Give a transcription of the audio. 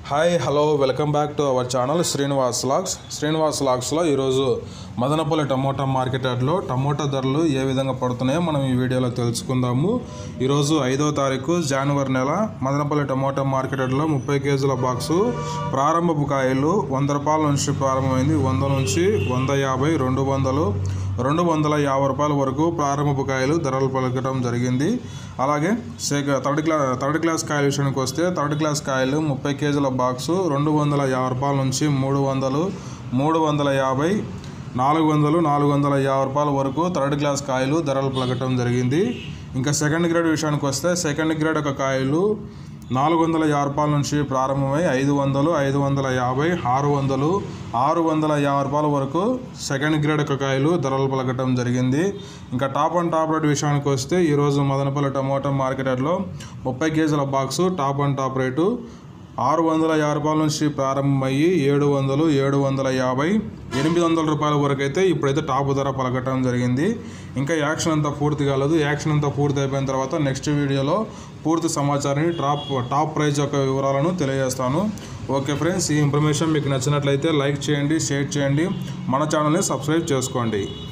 hi hello welcome back to our channel Srinivas vlogs Srinivas లాగ్స్లో ఈరోజు Madanapalle tomato market యార్డ్లో tomato ధరలు ఏ విధంగా పడుతున్నాయో మనం ఈ వీడియోలో తెలుసుకుందాము ఈరోజు ఐదో తారీఖు జనవరి నెల మదనపల్లి టమోటా మార్కెట్ యార్డ్లో ముప్పై కేజీల బాక్సు ప్రారంభపు కాయలు వంద రూపాయల నుంచి ప్రారంభమైంది వంద నుంచి వంద యాభై రెండు వందలు రెండు వందల యాభై రూపాయల వరకు ప్రారంభపు కాయలు ధరలు పలకడం జరిగింది అలాగే సేక థర్డ్ క్లా థర్డ్ క్లాస్ కాయల విషయానికి వస్తే థర్డ్ క్లాస్ కాయలు ముప్పై కేజీల బాక్సు రెండు వందల యాభై రూపాయల నుంచి మూడు వందలు మూడు వందల యాభై నాలుగు వందలు నాలుగు వందల యాభై రూపాయల వరకు థర్డ్ క్లాస్ కాయలు ధరలు పలకటం జరిగింది ఇంకా సెకండ్ గ్రేడ్ విషయానికి వస్తే సెకండ్ గ్రేడ్ ఒక కాయలు నాలుగు వందల యాభై రూపాయల నుంచి ప్రారంభమై ఐదు వందలు ఐదు వందల యాభై ఆరు వందలు ఆరు వందల యాభై రూపాయల వరకు సెకండ్ గ్రేడ్ యొక్క కాయలు ధరలు పలకటం జరిగింది ఇంకా టాప్ అండ్ టాప్ రేట్ విషయానికి వస్తే ఈరోజు మదనపల్లి టమోటా మార్కెట్ యార్డ్లో ముప్పై కేజీల box top and top rate ఆరు వందల యాభై రూపాయల నుంచి ప్రారంభమయ్యి ఏడు వందలు ఏడు వందల యాభై ఎనిమిది వందల రూపాయల వరకు అయితే ఇప్పుడైతే టాప్ ధర పలకటం జరిగింది ఇంకా యాక్షన్ అంతా పూర్తి కాలేదు యాక్షన్ అంతా పూర్తి అయిపోయిన తర్వాత నెక్స్ట్ వీడియోలో పూర్తి సమాచారాన్ని టాప్ టాప్ ప్రైజ్ యొక్క వివరాలను తెలియజేస్తాను ఓకే ఫ్రెండ్స్ ఈ ఇన్ఫర్మేషన్ మీకు నచ్చినట్లయితే లైక్ చేయండి షేర్ చేయండి మన ఛానల్ని సబ్స్క్రైబ్ చేసుకోండి